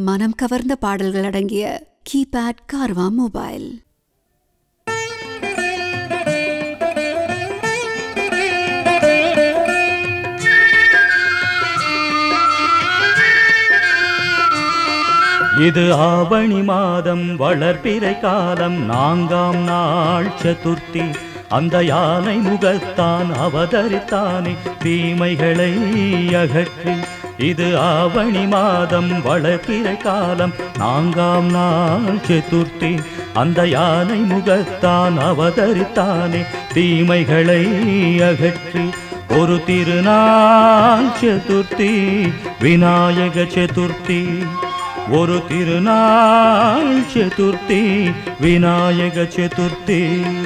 மனம் கவர்ந்த பாடல்கள் அடங்கிய கீபேட் கார்வா மொபைல் இது ஆவணி மாதம் வளர்பிறை காலம் நான்காம் நாள் சதுர்த்தி அந்த யானை முகத்தான் அவதரித்தானே தீமைகளை அகற்றி இது ஆவணி மாதம் வளர்பிறை காலம் நான்காம் நாள் சதுர்த்தி அந்த யானை முகத்தான் அவதரித்தானே தீமைகளை அகற்றி ஒரு திருநாள் சதுர்த்தி விநாயக சதுர்த்தி ஒரு திருநாள் சதுர்த்தி விநாயக சதுர்த்தி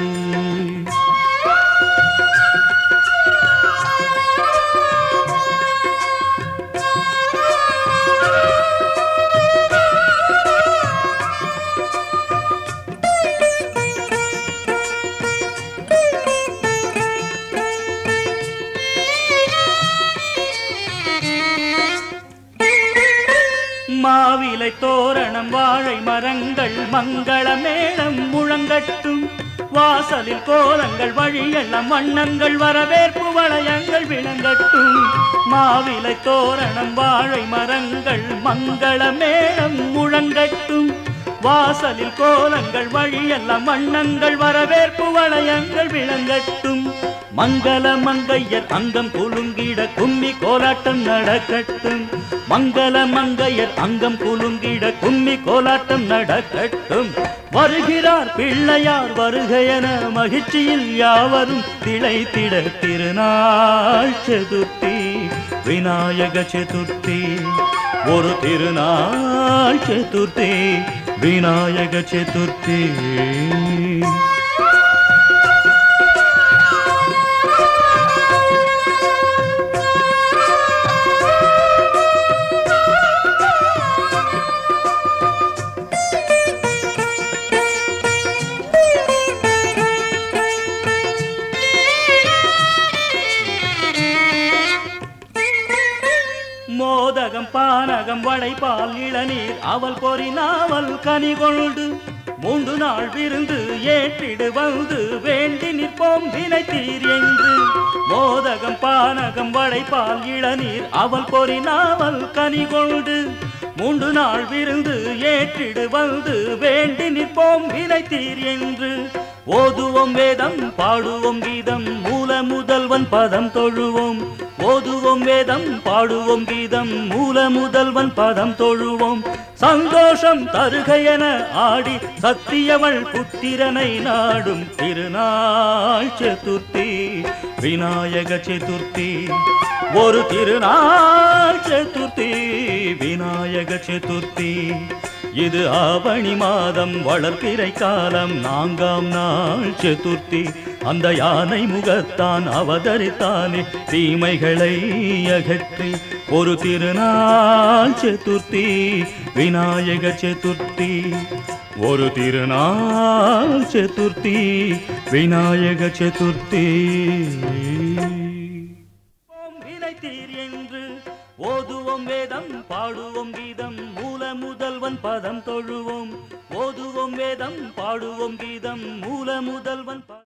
மாவிலை தோரணம் வாழை மரங்கள் மங்கள மேளம் முழங்கட்டும் வாசலில் கோலங்கள் வழியெல்லாம் வண்ணங்கள் வரவேற்பு வளையங்கள் விளங்கட்டும் மாவிலை தோரணம் வாழை மரங்கள் மங்கள மேளம் முழங்கட்டும் வாசலில் கோலங்கள் வழியெல்லாம் வண்ணங்கள் வரவேற்பு வளையங்கள் விளங்கட்டும் மங்கள மங்கையர் அங்கம் குலுங்கிட கும்மி கோலாட்டம் நடக்கட்டும் மங்கள மங்கையர் அங்கம் குலுங்கிட கும்மி கோலாட்டம் நடக்கட்டும் வருகிறார் பிள்ளையார் வருக என மகிழ்ச்சியில் யாவரும் திளைத்திட திருநாள் சதுர்த்தி விநாயக சதுர்த்தி ஒரு திருநாள் சதுர்த்தி விநாயக சதுர்த்தி மோதகம் பானகம் வளைப்பால் இளநீர் அவள் பொறி நாவல் கனி கொண்டு மூன்று நாள் விருந்து ஏற்றிடு வந்து வேண்டி நிற்போம் வினைத்தீர் என்று மோதகம் பானகம் வளைப்பால் இளநீர் அவள் பொறி நாவல் கனி கொண்டு மூன்று நாள் விருந்து ஏற்றிடு வந்து வேண்டி நிற்போம் வினைத்தீர் என்று ஓதுவோம் வேதம் பாடுவோம் கீதம் மூல முதல்வன் பதம் தொழுவோம் ஓதுவோம் வேதம் பாடுவோம் கீதம் மூல முதல்வன் பதம் தொழுவோம் சந்தோஷம் தருக என ஆடி சத்தியவள் புத்திரனை நாடும் திருநாள் சதுர்த்தி விநாயக சதுர்த்தி ஒரு திருநாள் சதுர்த்தி விநாயக சதுர்த்தி இது ஆவணி மாதம் வளர்பிறை காலம் நான்காம் நாள் சதுர்த்தி அந்த யானை முகத்தான் அவதரித்தானே தீமைகளை அகற்றி ஒரு திருநாள் சதுர்த்தி விநாயக சதுர்த்தி ஒரு திருநாள் சதுர்த்தி விநாயக சதுர்த்தி ஓம் வினைத்தீர் என்று ஓதுவோம் வேதம் பாடுவோம் கீதம் மூல முதல்வன் பதம் தொழுவோம் ஓதுவோம் வேதம் பாடுவோம் கீதம் மூல முதல்வன் ப-